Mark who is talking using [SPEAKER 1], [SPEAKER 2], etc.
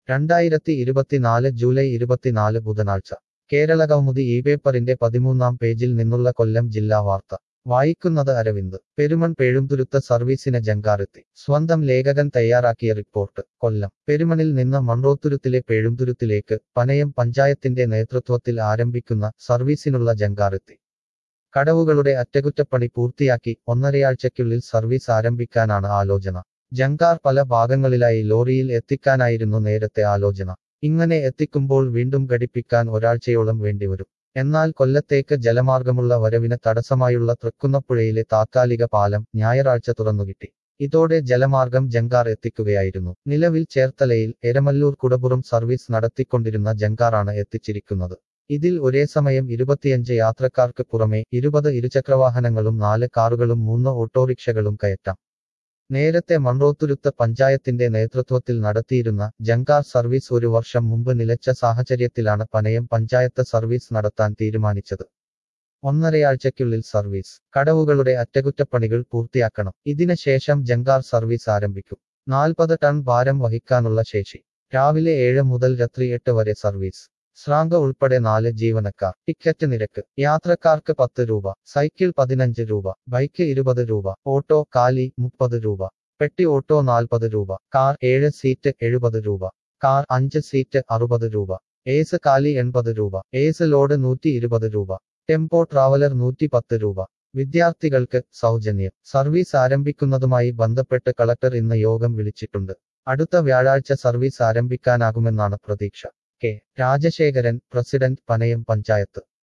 [SPEAKER 1] രണ്ടായിരത്തി ഇരുപത്തിനാല് ജൂലൈ ഇരുപത്തിനാല് ബുധനാഴ്ച കേരള കൗമുദി ഈ പേപ്പറിന്റെ പതിമൂന്നാം പേജിൽ നിന്നുള്ള കൊല്ലം ജില്ലാ വാർത്ത വായിക്കുന്നത് അരവിന്ദ് പെരുമൺ പേഴുംതുരുത്ത സർവീസിന് ജങ്കാറെത്തി സ്വന്തം ലേഖകൻ തയ്യാറാക്കിയ റിപ്പോർട്ട് കൊല്ലം പെരുമണിൽ നിന്ന് മൺറോത്തുരുത്തിലെ പേഴുംതുരുത്തിലേക്ക് പനയം പഞ്ചായത്തിന്റെ നേതൃത്വത്തിൽ ആരംഭിക്കുന്ന സർവീസിനുള്ള ജങ്കാറെത്തി കടവുകളുടെ അറ്റകുറ്റപ്പണി പൂർത്തിയാക്കി ഒന്നരയാഴ്ചയ്ക്കുള്ളിൽ സർവീസ് ആരംഭിക്കാനാണ് ആലോചന ജങ്കാർ പല ഭാഗങ്ങളിലായി ലോറിയിൽ എത്തിക്കാനായിരുന്നു നേരത്തെ ആലോചന ഇങ്ങനെ എത്തിക്കുമ്പോൾ വീണ്ടും ഘടിപ്പിക്കാൻ ഒരാഴ്ചയോളം വേണ്ടിവരും എന്നാൽ കൊല്ലത്തേക്ക് ജലമാർഗമുള്ള വരവിന് തടസ്സമായുള്ള തൃക്കുന്നപ്പുഴയിലെ താത്കാലിക പാലം ഞായറാഴ്ച തുറന്നുകിട്ടി ഇതോടെ ജലമാർഗം ജങ്കാർ എത്തിക്കുകയായിരുന്നു നിലവിൽ ചേർത്തലയിൽ എരമല്ലൂർ കുടപുറം സർവീസ് നടത്തിക്കൊണ്ടിരുന്ന ജങ്കാറാണ് എത്തിച്ചിരിക്കുന്നത് ഇതിൽ ഒരേ സമയം ഇരുപത്തിയഞ്ച് യാത്രക്കാർക്ക് പുറമെ ഇരുപത് ഇരുചക്രവാഹനങ്ങളും നാല് കാറുകളും മൂന്ന് ഓട്ടോറിക്ഷകളും കയറ്റാം നേരത്തെ മൺറോത്തുരുത്ത് പഞ്ചായത്തിന്റെ നേതൃത്വത്തിൽ നടത്തിയിരുന്ന ജങ്കാർ സർവീസ് ഒരു വർഷം മുമ്പ് നിലച്ച സാഹചര്യത്തിലാണ് പനയം പഞ്ചായത്ത് സർവീസ് നടത്താൻ തീരുമാനിച്ചത് ഒന്നരയാഴ്ചയ്ക്കുള്ളിൽ സർവീസ് കടവുകളുടെ അറ്റകുറ്റപ്പണികൾ പൂർത്തിയാക്കണം ഇതിന് ശേഷം ജങ്കാർ സർവീസ് ആരംഭിക്കും നാൽപ്പത് ടൺ ഭാരം വഹിക്കാനുള്ള ശേഷി രാവിലെ ഏഴ് മുതൽ രാത്രി എട്ട് വരെ സർവീസ് ശ്രാങ്ക ഉൾപ്പെടെ നാല് ജീവനക്കാർ ടിക്കറ്റ് നിരക്ക് യാത്രക്കാർക്ക് പത്ത് രൂപ സൈക്കിൾ പതിനഞ്ച് രൂപ ബൈക്ക് ഇരുപത് രൂപ ഓട്ടോ കാലി മുപ്പത് രൂപ പെട്ടി ഓട്ടോ നാൽപ്പത് രൂപ കാർ ഏഴ് സീറ്റ് എഴുപത് രൂപ കാർ അഞ്ച് സീറ്റ് അറുപത് രൂപ ഏസ് കാലി എൺപത് രൂപ ഏസ് ലോഡ് നൂറ്റി ഇരുപത് രൂപ ടെമ്പോ ട്രാവലർ നൂറ്റി പത്ത് രൂപ വിദ്യാർത്ഥികൾക്ക് സൗജന്യം സർവീസ് ആരംഭിക്കുന്നതുമായി ബന്ധപ്പെട്ട് കളക്ടർ ഇന്ന് യോഗം വിളിച്ചിട്ടുണ്ട് അടുത്ത വ്യാഴാഴ്ച സർവീസ് ആരംഭിക്കാനാകുമെന്നാണ് പ്രതീക്ഷ കെ രാജശേഖരൻ പ്രസിഡന്റ് പനയം പഞ്ചായത്ത്